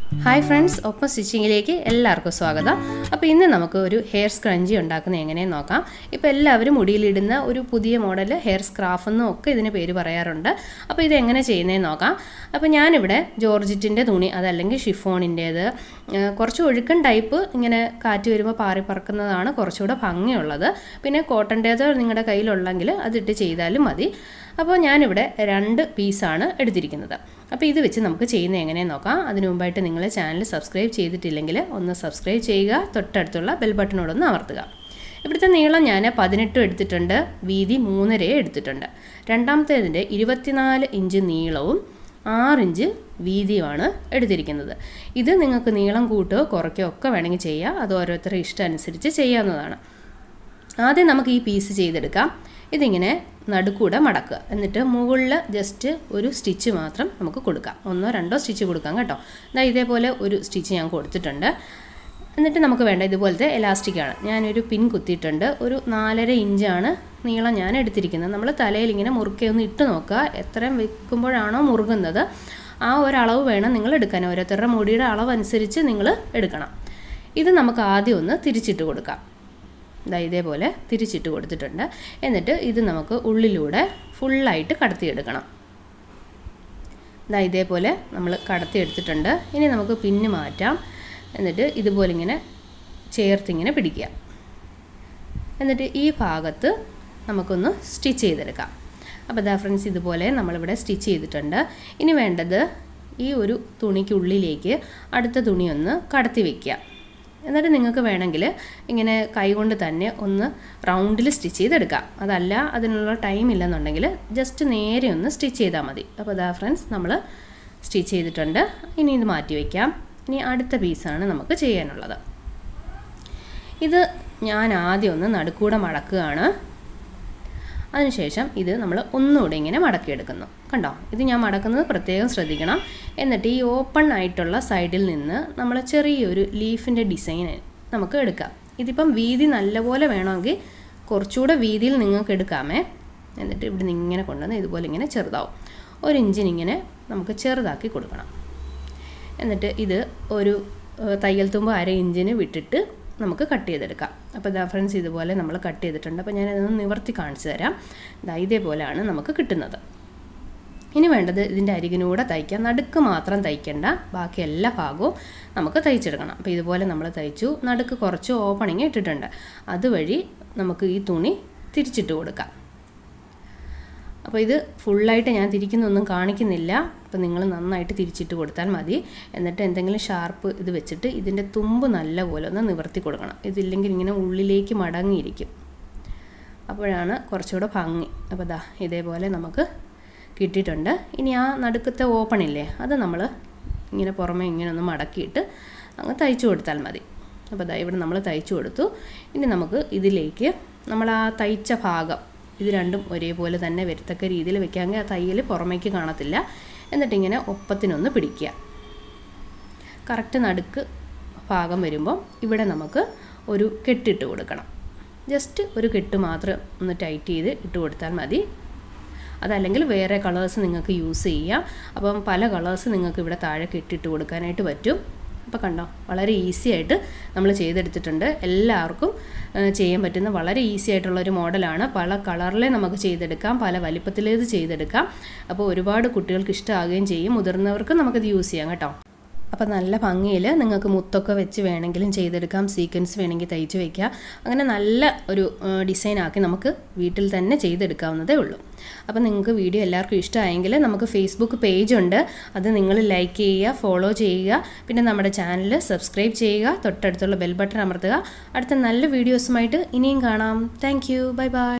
hi friends ഒപ്പം സ്റ്റിച്ചിങ്ങിലേക്ക് എല്ലാവർക്കും സ്വാഗതം അപ്പോൾ ഇന്ന് നമുക്ക് ഒരു ഹെയർ സ്ക്രഞ്ചി ഉണ്ടാക്കുന്നത് എങ്ങനെയെന്ന് നോക്കാം ഇപ്പോൾ എല്ലാവരും മുടിയിലിടുന്ന ഒരു പുതിയ മോഡൽ ഹെയർ സ്ക്രാഫ് എന്നും ഒക്കെ ഇതിന് പേര് പറയാറുണ്ട് അപ്പോൾ ഇത് എങ്ങനെ ചെയ്യുന്നതെന്ന് നോക്കാം അപ്പോൾ ഞാനിവിടെ ജോർജിറ്റിൻ്റെ തുണി അതല്ലെങ്കിൽ ഷിഫോണിൻ്റേത് കുറച്ച് ഒഴുക്കൻ ടൈപ്പ് ഇങ്ങനെ കാറ്റ് വരുമ്പോൾ പാറി പറക്കുന്നതാണ് കുറച്ചുകൂടെ ഭംഗിയുള്ളത് പിന്നെ കോട്ടൻ്റേത് നിങ്ങളുടെ കയ്യിലുണ്ടെങ്കിൽ അതിട്ട് ചെയ്താലും മതി അപ്പോൾ ഞാനിവിടെ രണ്ട് പീസാണ് എടുത്തിരിക്കുന്നത് അപ്പോൾ ഇത് വെച്ച് നമുക്ക് ചെയ്യുന്നത് എങ്ങനെയെന്ന് നോക്കാം അതിനു മുമ്പായിട്ട് നിങ്ങൾ ചാനൽ സബ്സ്ക്രൈബ് ചെയ്തിട്ടില്ലെങ്കിൽ ഒന്ന് സബ്സ്ക്രൈബ് ചെയ്യുക തൊട്ടടുത്തുള്ള ബെൽ ബട്ടണോടൊന്ന് അമർത്തുക ഇവിടുത്തെ നീളം ഞാൻ പതിനെട്ടും എടുത്തിട്ടുണ്ട് വീതി മൂന്നരയും എടുത്തിട്ടുണ്ട് രണ്ടാമത്തേതിൻ്റെ ഇരുപത്തിനാല് ഇഞ്ച് നീളവും ആറിഞ്ച് വീതിയുമാണ് എടുത്തിരിക്കുന്നത് ഇത് നിങ്ങൾക്ക് നീളം കൂട്ടുകയോ കുറയ്ക്കുകയോ ഒക്കെ വേണമെങ്കിൽ ചെയ്യാം അത് ഓരോരുത്തരുടെ ഇഷ്ടം അനുസരിച്ച് ചെയ്യാവുന്നതാണ് ആദ്യം നമുക്ക് ഈ പീസ് ചെയ്തെടുക്കാം ഇതിങ്ങനെ നടുക്കൂടെ മടക്കുക എന്നിട്ട് മുകളിൽ ജസ്റ്റ് ഒരു സ്റ്റിച്ച് മാത്രം നമുക്ക് കൊടുക്കാം ഒന്നോ രണ്ടോ സ്റ്റിച്ച് കൊടുക്കാം കേട്ടോ ഇതാ ഇതേപോലെ ഒരു സ്റ്റിച്ച് ഞാൻ കൊടുത്തിട്ടുണ്ട് എന്നിട്ട് നമുക്ക് വേണ്ട ഇതുപോലത്തെ എലാസ്റ്റിക്കാണ് ഞാനൊരു പിൻ കുത്തിയിട്ടുണ്ട് ഒരു നാലര ഇഞ്ചാണ് നീളം ഞാൻ എടുത്തിരിക്കുന്നത് നമ്മൾ തലയിൽ ഇങ്ങനെ മുറുക്കെ ഒന്ന് ഇട്ട് നോക്കുക എത്രയും വെക്കുമ്പോഴാണോ മുറുകുന്നത് ആ ഒരളവ് വേണം നിങ്ങൾ എടുക്കാൻ ഓരോരുത്തരുടെ മുടിയുടെ അളവ് അനുസരിച്ച് നിങ്ങൾ എടുക്കണം ഇത് നമുക്ക് ആദ്യം ഒന്ന് തിരിച്ചിട്ട് കൊടുക്കാം ഇതാ ഇതേപോലെ തിരിച്ചിട്ട് കൊടുത്തിട്ടുണ്ട് എന്നിട്ട് ഇത് നമുക്ക് ഉള്ളിലൂടെ ഫുള്ളായിട്ട് കടത്തിയെടുക്കണം ഇതാ ഇതേപോലെ നമ്മൾ കടത്തിയെടുത്തിട്ടുണ്ട് ഇനി നമുക്ക് പിന്ന് മാറ്റാം എന്നിട്ട് ഇതുപോലെ ഇങ്ങനെ ചേർത്തിങ്ങനെ പിടിക്കുക എന്നിട്ട് ഈ ഭാഗത്ത് നമുക്കൊന്ന് സ്റ്റിച്ച് ചെയ്തെടുക്കാം അപ്പോൾ ഇതാ ഫ്രണ്ട്സ് ഇതുപോലെ നമ്മളിവിടെ സ്റ്റിച്ച് ചെയ്തിട്ടുണ്ട് ഇനി വേണ്ടത് ഈ ഒരു തുണിക്കുള്ളിലേക്ക് അടുത്ത തുണി ഒന്ന് കടത്തി വയ്ക്കുക എന്നിട്ട് നിങ്ങൾക്ക് വേണമെങ്കിൽ ഇങ്ങനെ കൈകൊണ്ട് തന്നെ ഒന്ന് റൗണ്ടിൽ സ്റ്റിച്ച് ചെയ്തെടുക്കാം അതല്ല അതിനുള്ള ടൈം ഇല്ലെന്നുണ്ടെങ്കിൽ ജസ്റ്റ് നേരെ ഒന്ന് സ്റ്റിച്ച് ചെയ്താൽ മതി അപ്പോൾ അതാ ഫ്രണ്ട്സ് നമ്മൾ സ്റ്റിച്ച് ചെയ്തിട്ടുണ്ട് ഇനി ഇത് മാറ്റി വയ്ക്കാം ഇനി അടുത്ത പീസാണ് നമുക്ക് ചെയ്യാനുള്ളത് ഇത് ഞാൻ ആദ്യം ഒന്ന് നടുക്കൂടെ മടക്കുകയാണ് അതിനുശേഷം ഇത് നമ്മൾ ഒന്നുകൂടെ ഇങ്ങനെ മടക്കിയെടുക്കുന്നു കണ്ടോ ഇത് ഞാൻ മടക്കുന്നത് പ്രത്യേകം ശ്രദ്ധിക്കണം എന്നിട്ട് ഈ ഓപ്പൺ ആയിട്ടുള്ള സൈഡിൽ നിന്ന് നമ്മൾ ചെറിയൊരു ലീഫിൻ്റെ ഡിസൈൻ നമുക്ക് എടുക്കാം ഇതിപ്പം വീതി നല്ലപോലെ വേണമെങ്കിൽ കുറച്ചുകൂടെ വീതിയിൽ നിങ്ങൾക്ക് എടുക്കാമേ എന്നിട്ട് ഇവിടെ നിന്ന് ഇങ്ങനെ കൊണ്ടുവന്ന് ഇതുപോലെ ഇങ്ങനെ ചെറുതാവും ഒരു ഇഞ്ചിനിങ്ങനെ നമുക്ക് ചെറുതാക്കി കൊടുക്കണം എന്നിട്ട് ഇത് ഒരു തയ്യൽ തുമ്പ് അര ഇഞ്ചിന് വിട്ടിട്ട് നമുക്ക് കട്ട് ചെയ്തെടുക്കാം അപ്പോൾ ഇതാ ഫ്രണ്ട്സ് ഇതുപോലെ നമ്മൾ കട്ട് ചെയ്തിട്ടുണ്ട് അപ്പോൾ ഞാനതൊന്ന് നിവർത്തി കാണിച്ചു തരാം ഇതാ ഇതേപോലെയാണ് നമുക്ക് കിട്ടുന്നത് ഇനി വേണ്ടത് ഇതിൻ്റെ അരികിനൂടെ തയ്ക്കാം നടുക്ക് മാത്രം തയ്ക്കേണ്ട ബാക്കി എല്ലാ ഭാഗവും നമുക്ക് തയ്ച്ചെടുക്കണം അപ്പോൾ ഇതുപോലെ നമ്മൾ തയ്ച്ചു നടുക്ക് കുറച്ച് ഓപ്പണിങ് ഇട്ടിട്ടുണ്ട് അതുവഴി നമുക്ക് ഈ തുണി തിരിച്ചിട്ട് കൊടുക്കാം അപ്പോൾ ഇത് ഫുള്ളായിട്ട് ഞാൻ തിരിക്കുന്നൊന്നും കാണിക്കുന്നില്ല അപ്പോൾ നിങ്ങൾ നന്നായിട്ട് തിരിച്ചിട്ട് കൊടുത്താൽ മതി എന്നിട്ട് എന്തെങ്കിലും ഷാർപ്പ് ഇത് വെച്ചിട്ട് ഇതിൻ്റെ തുമ്പ് നല്ലപോലെ ഒന്ന് നിവർത്തി കൊടുക്കണം ഇതില്ലെങ്കിൽ ഇങ്ങനെ ഉള്ളിലേക്ക് മടങ്ങിയിരിക്കും അപ്പോഴാണ് കുറച്ചുകൂടെ ഭംഗി അപ്പോൾ ദാ ഇതേപോലെ നമുക്ക് കിട്ടിയിട്ടുണ്ട് ഇനി ആ നടുക്കത്തെ ഓപ്പൺ ഇല്ലേ അത് നമ്മൾ ഇങ്ങനെ പുറമെ ഇങ്ങനെ ഒന്ന് മടക്കിയിട്ട് അങ്ങ് തയ്ച്ചു കൊടുത്താൽ മതി അപ്പോൾ ദാ ഇവിടെ നമ്മൾ തയ്ച്ചു കൊടുത്തു ഇനി നമുക്ക് ഇതിലേക്ക് നമ്മൾ ആ തയ്ച്ച ഭാഗം ഇത് രണ്ടും ഒരേപോലെ തന്നെ വരത്തക്ക രീതിയിൽ വെക്കാമെങ്കിൽ ആ തയ്യൽ പുറമേക്ക് കാണത്തില്ല എന്നിട്ടിങ്ങനെ ഒപ്പത്തിനൊന്ന് പിടിക്കുക കറക്റ്റ് നടുക്ക് ഭാഗം വരുമ്പോൾ ഇവിടെ നമുക്ക് ഒരു കെട്ടിട്ട് കൊടുക്കണം ജസ്റ്റ് ഒരു കെട്ട് മാത്രം ഒന്ന് ടൈറ്റ് ചെയ്ത് ഇട്ട് കൊടുത്താൽ മതി അതല്ലെങ്കിൽ വേറെ കളേഴ്സ് നിങ്ങൾക്ക് യൂസ് ചെയ്യാം അപ്പം പല കളേഴ്സ് നിങ്ങൾക്ക് ഇവിടെ താഴെ കെട്ടിട്ട് കൊടുക്കാനായിട്ട് പറ്റും അപ്പോൾ കണ്ടോ വളരെ ഈസി ആയിട്ട് നമ്മൾ ചെയ്തെടുത്തിട്ടുണ്ട് എല്ലാവർക്കും ചെയ്യാൻ പറ്റുന്ന വളരെ ഈസി ആയിട്ടുള്ള ഒരു മോഡലാണ് പല കളറിലെ നമുക്ക് ചെയ്തെടുക്കാം പല വലിപ്പത്തിലേത് ചെയ്തെടുക്കാം അപ്പോൾ ഒരുപാട് കുട്ടികൾക്ക് ഇഷ്ടമാകുകയും ചെയ്യും മുതിർന്നവർക്ക് നമുക്കിത് യൂസ് ചെയ്യാം കേട്ടോ അപ്പോൾ നല്ല ഭംഗിയിൽ നിങ്ങൾക്ക് മുത്തൊക്കെ വെച്ച് വേണമെങ്കിലും ചെയ്തെടുക്കാം സീക്വൻസ് വേണമെങ്കിൽ തയ്ച്ച് വയ്ക്കുക അങ്ങനെ നല്ല ഒരു ഡിസൈൻ ആക്കി നമുക്ക് വീട്ടിൽ തന്നെ ചെയ്തെടുക്കാവുന്നതേ ഉള്ളൂ അപ്പോൾ നിങ്ങൾക്ക് വീഡിയോ എല്ലാവർക്കും ഇഷ്ടമായെങ്കിൽ നമുക്ക് ഫേസ്ബുക്ക് പേജ് ഉണ്ട് അത് നിങ്ങൾ ലൈക്ക് ചെയ്യുക ഫോളോ ചെയ്യുക പിന്നെ നമ്മുടെ ചാനൽ സബ്സ്ക്രൈബ് ചെയ്യുക തൊട്ടടുത്തുള്ള ബെൽ ബട്ടൺ അമർത്തുക അടുത്ത നല്ല വീഡിയോസുമായിട്ട് ഇനിയും കാണാം താങ്ക് ബൈ ബൈ